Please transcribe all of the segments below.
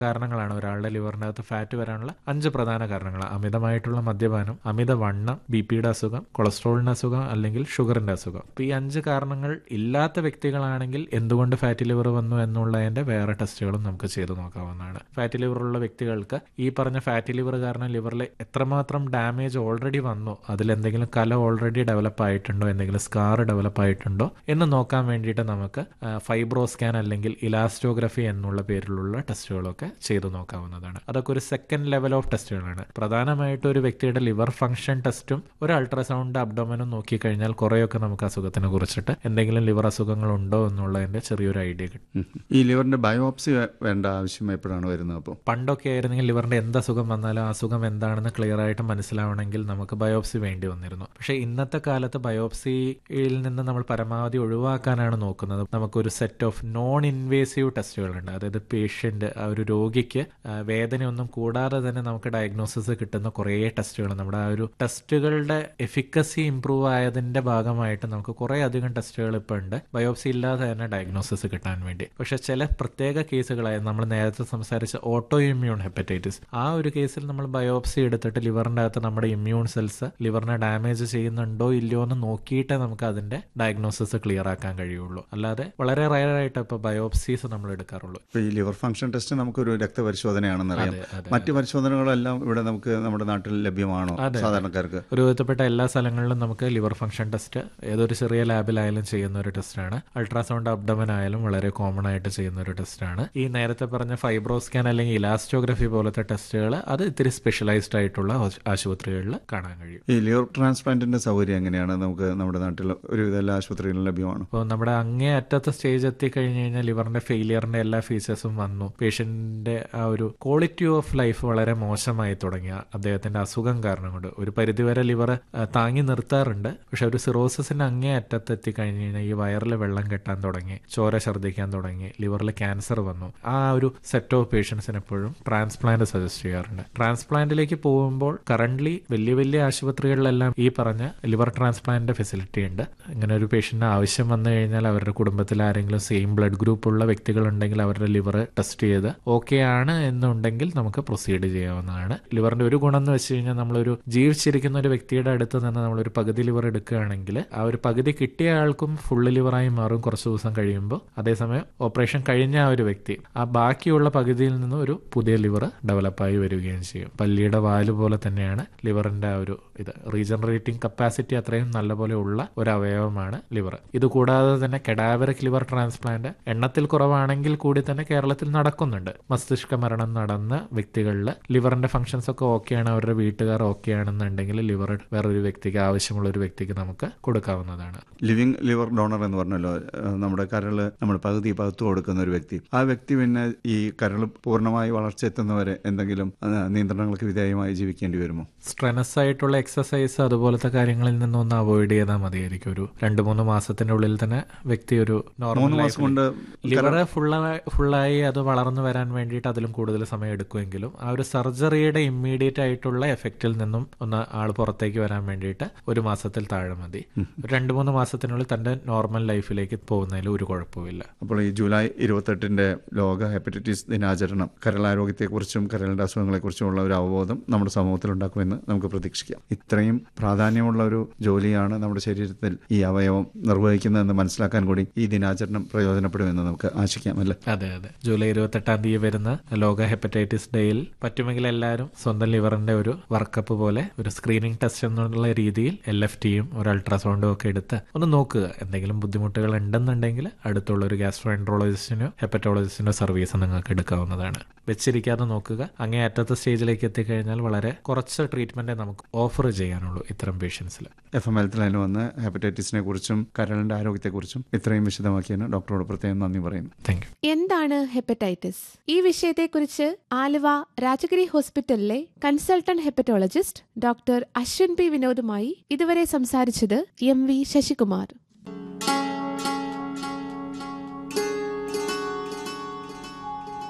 കാരണങ്ങളാണ് ഒരാളുടെ ലിവറിനകത്ത് ഫാറ്റ് വരാനുള്ള അഞ്ച് പ്രധാന കാരണങ്ങൾ അമിതമായിട്ടുള്ള മദ്യപാനം അമിതവണ്ണം ബി പിയുടെ അസുഖം കൊളസ്ട്രോളിന്റെ അസുഖം അല്ലെങ്കിൽ ഷുഗറിന്റെ അസുഖം അപ്പോൾ ഈ അഞ്ച് കാരണങ്ങൾ ഇല്ലാത്ത വ്യക്തികളാണെങ്കിൽ എന്തുകൊണ്ട് ഫാറ്റി ലിവർ വന്നു എന്നുള്ളതിന്റെ വേറെ ടെസ്റ്റുകളും നമുക്ക് ചെയ്തു നോക്കാവുന്നതാണ് ഫാറ്റി ലിവർ ഉള്ള വ്യക്തികൾക്ക് ഈ പറഞ്ഞ ഫാറ്റി ലിവർ കാരണം ലിവറിൽ എത്രമാത്രം ഡാമേജ് ഓൾറെഡി വന്നു അതിലെന്തെങ്കിലും കല ഓൾറെഡി ഡെവലപ്പ് ആയിട്ടുണ്ടോ എന്തെങ്കിലും സ്കാർ ഡെവലപ്പ് ആയിട്ടുണ്ടോ എന്ന് നോക്കാൻ വേണ്ടിയിട്ട് നമുക്ക് ഫൈബ്രോ സ്കാൻ അല്ലെങ്കിൽ ഇലാസ്റ്റോഗ്രഫി എന്നുള്ള പേരിലുള്ള ടെസ്റ്റുകളൊക്കെ ചെയ്തു നോക്കാവുന്നതാണ് അതൊക്കെ ഒരു സെക്കൻഡ് ലെവൽ ഓഫ് ടെസ്റ്റുകളാണ് പ്രധാനമായിട്ടും ഒരു വ്യക്തിയുടെ ലിവർ ഫംഗ്ഷൻ ടെസ്റ്റും ഒരു അൾട്രാസൗണ്ട് അബ്ഡോമനും നോക്കിക്കഴിഞ്ഞാൽ കുറേയൊക്കെ നമുക്ക് അസുഖത്തിനെ കുറിച്ചിട്ട് എന്തെങ്കിലും ലിവർ അസുഖങ്ങൾ ഉണ്ടോ എന്നുള്ളതിന്റെ ചെറിയൊരു ഐഡിയ കിട്ടും ഉം. ഈ ലിവറിന്റെ ബയോപ്സി വേ- വേണ്ട ആവശ്യം എപ്പോഴാണ് വരുന്നത് അപ്പോൾ പണ്ടൊക്കെ ആയിരുന്നെങ്കിൽ ലിവറിന്റെ എന്ത് അസുഖം വന്നാലും ആ അസുഖം എന്താണെന്ന് ക്ലിയർ ആയിട്ട് മനസ്സിലാവണമെങ്കിൽ നമുക്ക് ബയോപ്സി വേണ്ടി വന്നിരുന്നു പക്ഷേ ഇന്നത്തെ കാലത്ത് ബയോപ്സിയിൽ നിന്ന് നമ്മൾ പരമാവധി ഒഴിവാക്കാനാണ് നോക്കുന്നത് നമുക്കൊരു സെറ്റ് ഓഫ് നോൺ ഇൻവേസീവ് ടെസ്റ്റുകളുണ്ട് അതായത് പേഷ്യന്റ് ആ ഒരു രോഗിക്ക് ആ, വേദനയൊന്നും കൂടാതെ തന്നെ നമുക്ക് ഡയഗ്നോസിസ് കിട്ടുന്ന കുറേ ടെസ്റ്റുകൾ നമ്മുടെ ആ ഒരു ടെസ്റ്റുകളുടെ എഫിക്കസി ഇംപ്രൂവ് ആയതിന്റെ ഭാഗമായിട്ട് നമുക്ക് കുറേ അധികം ടെസ്റ്റുകൾ ഇപ്പോൾ ഉണ്ട് ബയോപ്സി ഇല്ലാതെ തന്നെ ഡയഗ്നോസിസ് കിട്ടാൻ വേണ്ടി പക്ഷെ ചില പ്രത്യേക കേസുകളായ നമ്മൾ നേരത്തെ സംസാരിച്ച ഓട്ടോ ഇമ്മ്യൂൺ ഹെപ്പറ്റൈറ്റിസ് ആ ഒരു കേസിൽ നമ്മൾ ബയോപ്സി എടുത്തിട്ട് ലിവറിന്റെ അകത്ത് നമ്മുടെ ഇമ്മ്യൂൺ സെൽസ് ലിവറിനെ ഡാമേജ് ചെയ്യുന്നുണ്ടോ ഇല്ലയോ എന്ന് നോക്കിയിട്ടേ നമുക്ക് അതിന്റെ ഡയഗ്നോസിസ് ക്ലിയർ ആക്കാൻ കഴിയുള്ളൂ അല്ലാതെ വളരെ റയർ ആയിട്ട് ഇപ്പോൾ ബയോപ്സീസ് നമ്മൾ എടുക്കാറുള്ളൂ ഇപ്പോൾ ഈ ലിവർ ഫംഗ്ഷൻ ടെസ്റ്റ് നമുക്കൊരു രക്തപരിശോധനയാണെന്നറിയാം അതെ, അതെ. മറ്റ് പരിശോധനകളെല്ലാം ഇവിടെ നമുക്ക് നമ്മുടെ നാട്ടിൽ ലഭ്യമാണോ സാധാരണക്കാർക്ക് ഒരു വിധപ്പെട്ട എല്ലാ സ്ഥലങ്ങളിലും നമുക്ക് ലിവർ ഫംഗ്ഷൻ ടെസ്റ്റ് ഏതൊരു ചെറിയ ലാബിലായാലും ചെയ്യുന്ന ഒരു ടെസ്റ്റാണ് അൾട്രാസൗണ്ട് അബ്ഡമൻ ആയാലും വളരെ കോമൺ ആയിട്ട് ചെയ്യുന്ന ഒരു ടെസ്റ്റാണ് ഈ നേരത്തെ പറഞ്ഞ ഫൈബ്രോ സ്കാൻ അല്ലെങ്കിൽ ഇലാസ്റ്റോഗ്രഫി പോലത്തെ ടെസ്റ്റുകൾ അത് ഇത്തിരി സ്പെഷ്യലൈസ്ഡ് ആയിട്ടുള്ള ഹോസ്- ആശുപത്രികളിൽ കാണാൻ കഴിയും ഈ ലിവർ ട്രാൻസ്പ്ലാന്റിന്റെ സൗകര്യം എങ്ങനെയാണ് നമുക്ക് നമ്മുടെ നാട്ടിൽ ഒരുവിധ എല്ലാ ആശുപത്രികളിലും ലഭ്യമാണ് അപ്പോൾ നമ്മുടെ അങ്ങേ അറ്റത്തെ സ്റ്റേജ് എത്തി കഴിഞ്ഞ് കഴിഞ്ഞാൽ ലിവറിന്റെ ഫെയിലിയറിന്റെ എല്ലാ ഫീച്ചേഴ്സും വന്നു പേഷ്യന്റിന്റെ ആ ഒരു ക്വാളിറ്റി ഓഫ് ലൈഫ് വളരെ മോശമായി തുടങ്ങിയ അദ്ദേഹത്തിന്റെ അസുഖം കാരണം കൊണ്ട് ഒരു പരിധിവരെ ലിവർ താങ്ങി നിർത്താറുണ്ട് പക്ഷെ ഒരു സിറോസിന്റെ അങ്ങേ അറ്റത്ത് എത്തി കഴിഞ്ഞ് കഴിഞ്ഞാൽ ഈ വയറിൽ വെള്ളം കെട്ടാൻ തുടങ്ങി ചോര ഛർദ്ദിക്കാൻ തുടങ്ങി ലിവറിൽ ക്യാൻസർ വന്നു ആ ഒരു സെറ്റ് ഓഫ് പേഷ്യൻസിന് എപ്പോഴും ട്രാൻസ്പ്ലാന്റ് സജസ്റ്റ് ചെയ്യാറുണ്ട് ട്രാൻസ്പ്ലാന്റിലേക്ക് പോകുമ്പോൾ കറന്റ് വലിയ വലിയ ആശുപത്രികളിലെല്ലാം ഈ പറഞ്ഞ ലിവർ ട്രാൻസ്പ്ലാന്റിന്റെ ഫെസിലിറ്റി ഉണ്ട് ഇങ്ങനെ ഒരു പേഷ്യന്റിന് ആവശ്യം വന്നു കഴിഞ്ഞാൽ അവരുടെ കുടുംബത്തിൽ ആരെങ്കിലും സെയിം ബ്ലഡ് ഗ്രൂപ്പ് ഉള്ള വ്യക്തികളുണ്ടെങ്കിൽ അവരുടെ ലിവർ ടെസ്റ്റ് ചെയ്ത് ഓക്കെ ആണ് എന്നുണ്ടെങ്കിൽ നമുക്ക് പ്രൊസീഡ് ചെയ്യാവുന്നതാണ് ലിവറിന്റെ ഒരു ഗുണം എന്ന് വെച്ച് കഴിഞ്ഞാൽ നമ്മളൊരു ജീവിച്ചിരിക്കുന്ന ഒരു വ്യക്തിയുടെ അടുത്ത് നിന്ന് നമ്മളൊരു പകുതി ലിവർ എടുക്കുകയാണെങ്കിൽ ആ ഒരു പകുതി കിട്ടിയ ആൾക്കും ഫുള്ള് ലിവറായി മാറും കുറച്ച് ദിവസം കഴിയുമ്പോൾ അതേസമയം ഓപ്പറേഷൻ കഴിഞ്ഞ ആ ഒരു വ്യക്തി ആ ബാക്കിയുള്ള പകുതിയിൽ നിന്ന് ഒരു പുതിയ ലിവർ ഡെവലപ്പായി വരികയും ചെയ്യും പല്ലിയുടെ വാല് പോലെ തന്നെയാണ് ലിവറിന്റെ ആ ഒരു ഇത് റീജനറേറ്റിംഗ് കപ്പാസിറ്റി അത്രയും നല്ലപോലെ ഉള്ള ഒരു അവയവമാണ് ലിവർ ഇത് കൂടാതെ തന്നെ കെഡാവറിക് ലിവർ ട്രാൻസ്പ്ലാന്റ് എണ്ണത്തിൽ കുറവാണെങ്കിൽ കൂടി തന്നെ കേരളത്തിൽ നടക്കുന്നുണ്ട് മസ്തിഷ്ക മരണം നടന്ന വ്യക്തികളിൽ ലിവറിന്റെ ഫംഗ്ഷൻസ് ഒക്കെ ഓക്കെയാണ് അവരുടെ വീട്ടുകാർ ഓക്കെ ആണെന്നുണ്ടെങ്കിൽ ലിവർ വേറൊരു വ്യക്തിക്ക് ആവശ്യമുള്ള ഒരു വ്യക്തിക്ക് നമുക്ക് കൊടുക്കാവുന്നതാണ് ലിവിങ് ലിവർ ഡോണർ എന്ന് പറഞ്ഞല്ലോ ഏഹ് നമ്മുടെ കരള് നമ്മൾ പകുതി പകുത്തു കൊടുക്കുന്ന ഒരു വ്യക്തി ആ വ്യക്തി പിന്നെ ഈ കരൾ പൂർണ്ണമായി വളർച്ച എത്തുന്നവരെ എന്തെങ്കിലും ആ, നിയന്ത്രണങ്ങൾക്ക് വിധേയമായി ജീവിക്കേണ്ടി വരുമോ സ്ട്രെനസ് ആയിട്ടുള്ള എക്സസൈസ് അതുപോലത്തെ കാര്യങ്ങളിൽ നിന്നൊന്ന് അവോയ്ഡ് ചെയ്താൽ മതിയായിരിക്കും ഒരു രണ്ട് മൂന്ന് മാസത്തിന്റെ ഉള്ളിൽ തന്നെ വ്യക്തി ഒരു മൂന്ന് നോർമൽ മാസം കൊണ്ട് ലിവർ ഫുള്ളായി ഫുള്ളായി അത് വളർന്നു വരാൻ വേണ്ടിയിട്ട് അതിലും കൂടുതൽ സമയം എടുക്കുമെങ്കിലും ആ ഒരു സർജറിയുടെ ഇമ്മീഡിയറ്റ് ആയിട്ടുള്ള എഫക്റ്റിൽ നിന്നും ഒന്ന് ആൾ പുറത്തേക്ക് വരാൻ വേണ്ടിയിട്ട് ഒരു മാസത്തിൽ താഴെ മതി ഒരു രണ്ട് മൂന്ന് മാസത്തിനുള്ളിൽ തന്റെ നോർമൽ ലൈഫിലേക്ക് പോകുന്നതിൽ ഒരു കുഴപ്പമില്ല അപ്പോൾ ഈ ജൂലൈ ഇരുപത്തെട്ടിന്റെ ലോക ഹെപ്പറ്റൈറ്റിസ് ദിനാചരണം കരളാരോഗ്യത്തെക്കുറിച്ചും കരളിന്റെ അസുഖങ്ങളെക്കുറിച്ചുമുള്ള ഒരു അവബോധം നമ്മുടെ സമൂഹത്തിൽ ഉണ്ടാക്കുമെന്ന് നമുക്ക് പ്രതീക്ഷിക്കാം ഇത്രയും പ്രാധാന്യമുള്ള ഒരു ജോലിയാണ് നമ്മുടെ ശരീരത്തിൽ ഈ അവയവം നിർവഹിക്കുന്നതെന്ന് മനസ്സിലാക്കാൻ കൂടി ഈ ദിനാചരണം പ്രയോജനപ്പെടുമെന്ന് നമുക്ക് ആശിക്കാം അല്ലേ അതെ അതെ ജൂലൈ ഇരുപത്തെട്ടാം തീയതി വരുന്ന ലോക ഹെപ്പറ്റൈറ്റിസ് ഡേയിൽ പറ്റുമെങ്കിൽ എല്ലാവരും സ്വന്തം ലിവറിന്റെ ഒരു വർക്കപ്പ് പോലെ ഒരു സ്ക്രീനിങ് ടെസ്റ്റ് എന്നുള്ള രീതിയിൽ എൽ എഫ് ടിയും ഒരു അൾട്രാസൗണ്ടും ഒക്കെ എടുത്ത് ഒന്ന് നോക്കുക എന്തെങ്കിലും ബുദ്ധിമുട്ടുകൾ ഉണ്ടെന്നുണ്ടെങ്കിൽ അടുത്തുള്ള ഒരു ഗ്യാസ്ട്രോ എൻട്രോളജിസ്റ്റിനോ ഹെപ്പറ്റോളജിസ്റ്റിനോ സർവീസ് നിങ്ങൾക്ക് എടുക്കാവുന്നതാണ് വെച്ചിരിക്കാതെ നോക്കുക അങ്ങേ അറ്റത്തെ സ്റ്റേജിലേക്ക് എത്തിക്കഴിഞ്ഞാൽ വളരെ കുറച്ച് ട്രീറ്റ്മെന്റേ നമുക്ക് ഓഫർ ചെയ്യാനുള്ളൂ ഇത്തരം പേഷ്യൻസിൽ എഫ് എം ഹെൽത്ത് ലൈനിൽ വന്ന് ഹെപ്പറ്റൈറ്റിസിനെ കുറിച്ചും കരളിന്റെ ആരോഗ്യത്തെക്കുറിച്ചും ഇത്രയും വിശദമാക്കിയതിന് ഡോക്ടറോട് പ്രത്യേകം നന്ദി പറയുന്നു താങ്ക് യു എന്താണ് ഹെപ്പറ്റൈറ്റിസ് ഈ വിഷയത്തെക്കുറിച്ച് ആലുവ രാജഗിരി ഹോസ്പിറ്റലിലെ consultant hepatologist doctor Ashwin P വിനോദുമായി ഇതുവരെ സംസാരിച്ചത് M V Sasikumar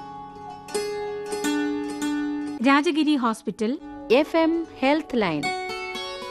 Rajagiri hospital F M health line